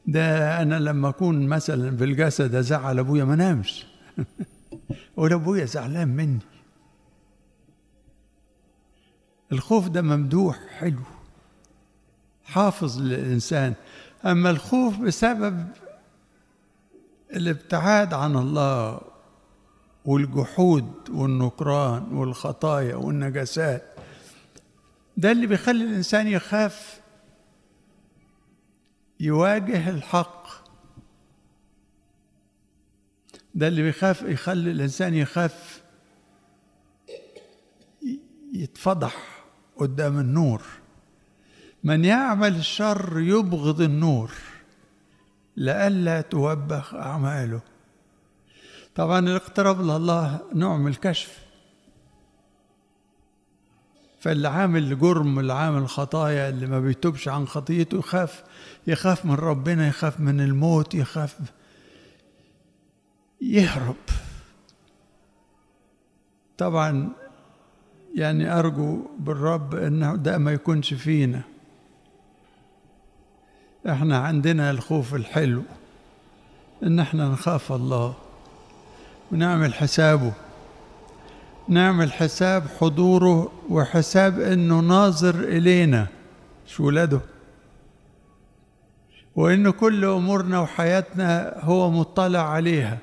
ده انا لما اكون مثلا في الجسد ازعل ابويا ما نامش اقول ابويا زعلان مني الخوف ده ممدوح حلو حافظ للإنسان أما الخوف بسبب الابتعاد عن الله والجحود والنكران والخطايا والنجاسات ده اللي بيخلي الإنسان يخاف يواجه الحق ده اللي بيخاف يخلي الإنسان يخاف يتفضح قدام النور من يعمل الشر يبغض النور لئلا توبخ أعماله طبعا الاقتراب لله نوع من الكشف فاللي عامل جرم اللي عامل خطايا اللي ما بيتوبش عن خطيته يخاف يخاف من ربنا يخاف من الموت يخاف يهرب طبعا يعني أرجو بالرب إنه ده ما يكونش فينا احنا عندنا الخوف الحلو ان احنا نخاف الله ونعمل حسابه نعمل حساب حضوره وحساب انه ناظر الينا مش ولاده وان كل امورنا وحياتنا هو مطلع عليها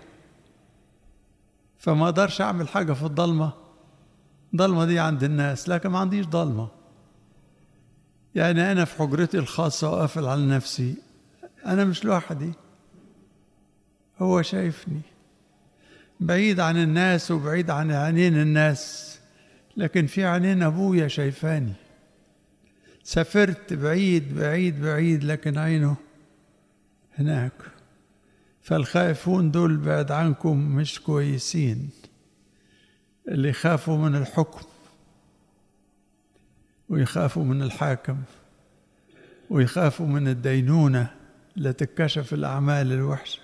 فما اقدرش اعمل حاجه في الضلمه ضلمه دي عند الناس لكن ما عنديش ضلمه يعني أنا في حجرتي الخاصة وقافل على نفسي أنا مش لوحدي هو شايفني بعيد عن الناس وبعيد عن عينين الناس لكن في عينين أبويا شايفاني سافرت بعيد بعيد بعيد لكن عينه هناك فالخائفون دول بعد عنكم مش كويسين اللي يخافوا من الحكم ويخافوا من الحاكم ويخافوا من الدينونة لتكشف الأعمال الوحشة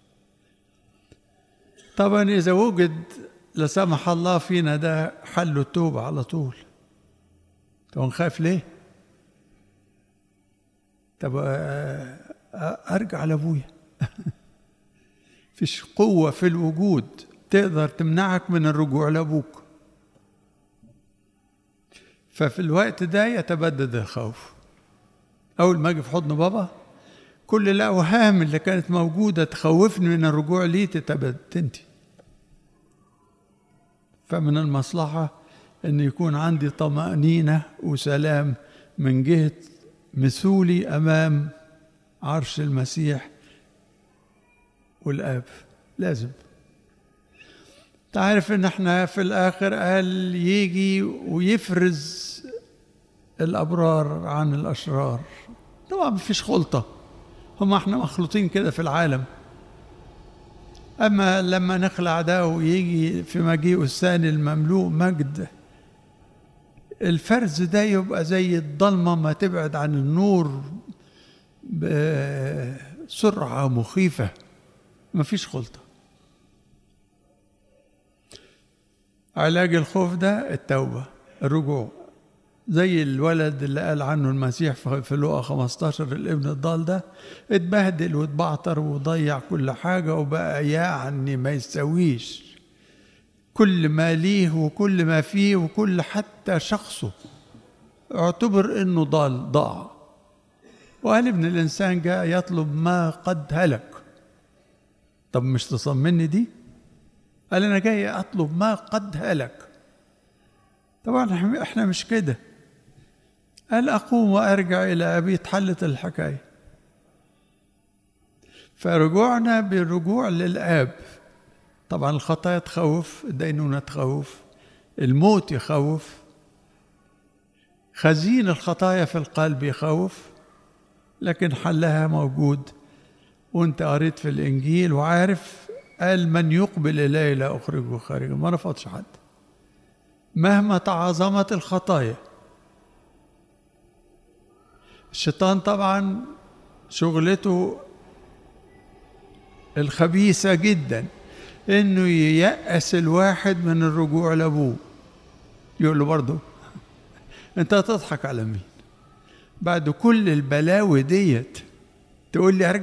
طبعا إذا وجد لا سمح الله فينا ده حل التوبة على طول طب نخاف ليه؟ طب أرجع لأبويا فيش قوة في الوجود تقدر تمنعك من الرجوع لأبوك ففي الوقت ده يتبدد الخوف أول ما أجي في حضن بابا كل الأوهام اللي كانت موجودة تخوفني من الرجوع ليه تتبدد تنتي فمن المصلحة أن يكون عندي طمأنينة وسلام من جهة مثولي أمام عرش المسيح والآب لازم تعرف ان احنا في الاخر قال يجي ويفرز الابرار عن الاشرار طبعا مفيش خلطه هم احنا مخلوطين كده في العالم اما لما نخلع ده ويجي في مجيء الثاني المملوء مجد الفرز ده يبقى زي الضلمه ما تبعد عن النور بسرعه مخيفه مفيش خلطه علاج الخوف ده التوبة الرجوع زي الولد اللي قال عنه المسيح في لقا 15 الابن الضال ده اتبهدل واتبعتر وضيع كل حاجة وبقى يعني ما يستويش كل ما ليه وكل ما فيه وكل حتى شخصه اعتبر انه ضال ضاع وقال ابن الانسان جاء يطلب ما قد هلك طب مش تصمني دي قال انا جاي اطلب ما قد هلك طبعا احنا مش كده قال اقوم وارجع الى ابي اتحلت الحكايه فرجوعنا بالرجوع للاب طبعا الخطايا تخوف الدينونة تخوف الموت يخوف خزين الخطايا في القلب يخوف لكن حلها موجود وانت قريت في الانجيل وعارف قال من يقبل إلي لا أخرجه خارجا ما رفضش حد مهما تعاظمت الخطايا الشيطان طبعا شغلته الخبيثة جدا انه ييأس الواحد من الرجوع لابوه يقول له برضه انت هتضحك على مين بعد كل البلاوي ديت تقول لي